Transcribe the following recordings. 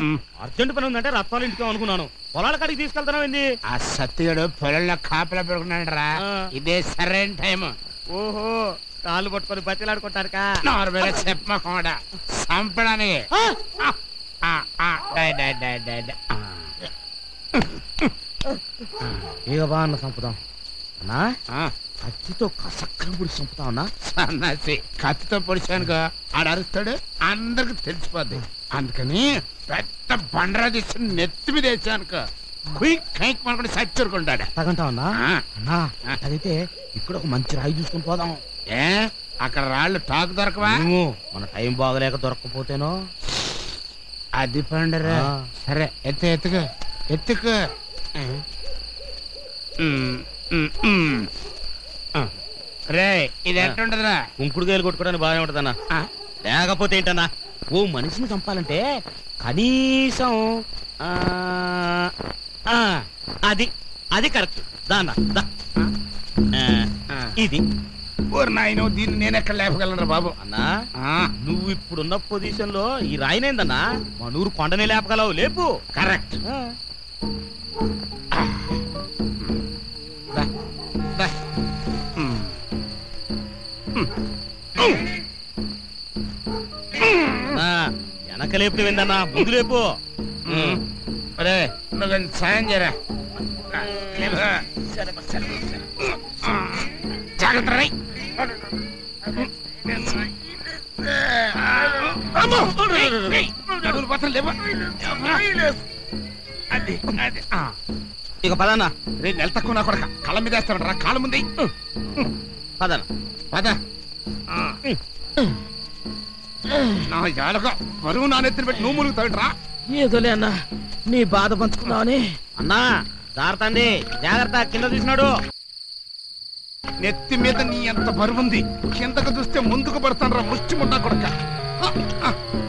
మ్. Urgent పని ఉందంటే రత్నాలు ఇంటికి అనుకున్నాను పొలాల కాడికి తీసుకెళ్తాను ఏంది ఆ సత్యుడు పొలంలో కాపలా పెడుకున్నాడు రా ఆ. ఇదే సరైన టైం ఓహో కాళ్ళు పట్టుకొని బతిలాడుకుంటారు కా నార్మల్గా చెప్పకుండా చంపడానికి ఆ, ఆ, ఆ, die, die, die, die, die. ఆ. ఇక బాగా చంపుదాం అన్నా ఆ, కత్తితో కసక్కన పుడి చంపుతాం అన్నా సన్నాసి కత్తితో పొడిచానుకో ఆడు అరుస్తాడు అందరికి తెలిసిపోద్ది అందుకని పెద్ద బండరా తీసుకుని నెత్తి మీద వేసానుకో క్విక్ కైక్ మనకుండా చచ్చరుకుంటాడు తగంటాం అన్నా ఆ, అన్నా ఆ. అయితే ఇక్కడ ఒక మంచి రాయి చూసుకుని పోదాం ఏ అక్కడ రాళ్ళు టాకు దొరకవా ఏమో, మన టైం బాగలేక దొరకకపోతేనో అది పండరా ఆ. సరే ఎత్తు ఎత్తుకు ఎత్తుకు రే ఇది ఎట్టుంటదిరా కుంకుడుకాయలు కొట్టుకోవడానికి బాగానే ఉంటదన్నా ఆ, లేకపోతే ఏంటన్నా ఓ మనిషిని చంపాలంటే కనీసం ఆ, ఆ, అది అది కరెక్ట్ దాన్న దా. ఆ, ఆ. ఇది ఓరి నాయనో దీన్ని నేను ఎక్కడ లేపగలరా బాబు అన్నా ఆ, నువ్వు ఇప్పుడున్న పొజిషన్ లో ఈ రాయినేందన్నా మనూరు కొండనే లేపగలవు లేపు కరెక్ట్ ఆ. దా, దా. ఉమ్. ఉమ్. అన్నా, వెనక లేపు ఏందన్నా ముందు లేపు ఉమ్. ఒరే నువ్వు కొంచెం సాయం చేయరా లేపు. జాగ్రత్త రై అమ్మో! ఏయ్, ఏయ్, నడుములు పత్రం లేవా అది అది ఆ. ఇక పదన్నా రే నెల తక్కువ నా కొడక కళ్ళ మీద వేస్తాడు రా కాళ్ళ ముందు పదన్నా పద ఆ. నా యాలక బరువు నా నెత్తిన పెట్టి నువ్వు ములుగుతాడు రా ఏదోలే అన్నా నీ బాధ పంచుకున్నావని అన్నా జాగ్రత్త జాగ్రత్త కింద చూసినాడు నెత్తి మీద నీ ఎంత బరువుంది కిందకు చూస్తే ముందుకు పడతాను రా ముష్టి ముండా కొడక ఆ, ఆ.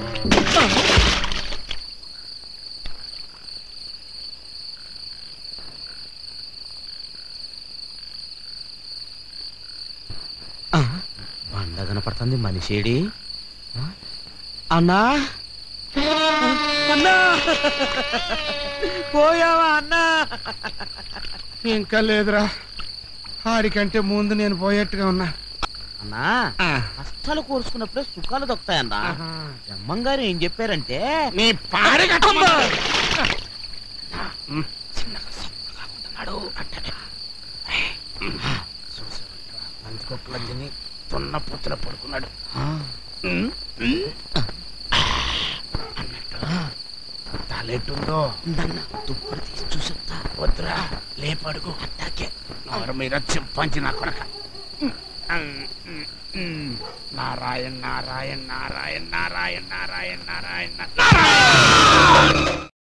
బండ కనపడుతుంది మనిషేడి ఆ? అన్నా అన్నా పోయావా అన్నా ఇంకా లేదురా ఆడికంటే ముందు నేను పోయేట్టుగా ఉన్నా అన్నా ఆ. కష్టాలు కోరుచుకున్నప్పుడే సుఖాలు దొక్కుతాయన్నా ఆహా. బ్రహ్మంగారు ఏం చెప్పారంటే నీ పాడి కట్టమ్మా. పందికొక్కుల తిని తున్న పుత్ర పడుకున్నాడు ఉమ్, ఉమ్. అన్నట్టు తలెట్టుందో ఉందన్న దుప్పటి తీసి చూసొస్తా వద్దురా లేపడుగు అట్టాకే నోరు మీద చింపంచి నా కొడక నారాయణ నారాయణ నారాయణ నారాయణ నారాయణ నారాయణ నారాయణ